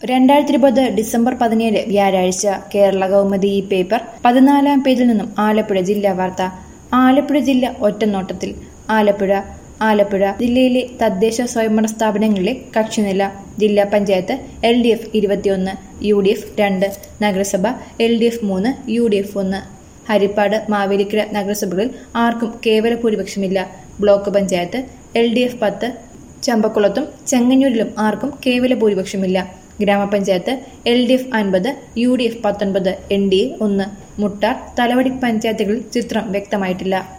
രണ്ടായിരത്തി ഇരുപത് ഡിസംബർ പതിനേഴ് വ്യാഴാഴ്ച കേരള കൗമുദി ഈ പേപ്പർ പതിനാലാം പേജിൽ നിന്നും ആലപ്പുഴ ജില്ലാ വാർത്ത ആലപ്പുഴ ജില്ല ഒറ്റനോട്ടത്തിൽ ആലപ്പുഴ ആലപ്പുഴ ജില്ലയിലെ തദ്ദേശ സ്വയംഭരണ സ്ഥാപനങ്ങളിലെ കക്ഷിനില ജില്ലാ പഞ്ചായത്ത് എൽ ഡി എഫ് ഇരുപത്തിയൊന്ന് യു ഡി എഫ് രണ്ട് നഗരസഭ എൽ ഡി എഫ് മൂന്ന് യു ഡി എഫ് ഒന്ന് ഹരിപ്പാട് മാവേലിക്കര നഗരസഭകളിൽ ആർക്കും കേവല ഭൂരിപക്ഷമില്ല block panchayat L D F പത്ത് ചമ്പക്കുളത്തും ചെങ്ങന്നൂരിലും ആർക്കും കേവല ഭൂരിപക്ഷമില്ല ഗ്രാമപഞ്ചായത്ത് എൽ ഡി എഫ് അൻപത് യു ഡി എഫ് പത്തൊൻപത് എൻ ഡി എ ഒന്ന് മുട്ടാർ തലവടി പഞ്ചായത്തുകളിൽ ചിത്രം വ്യക്തമായിട്ടില്ല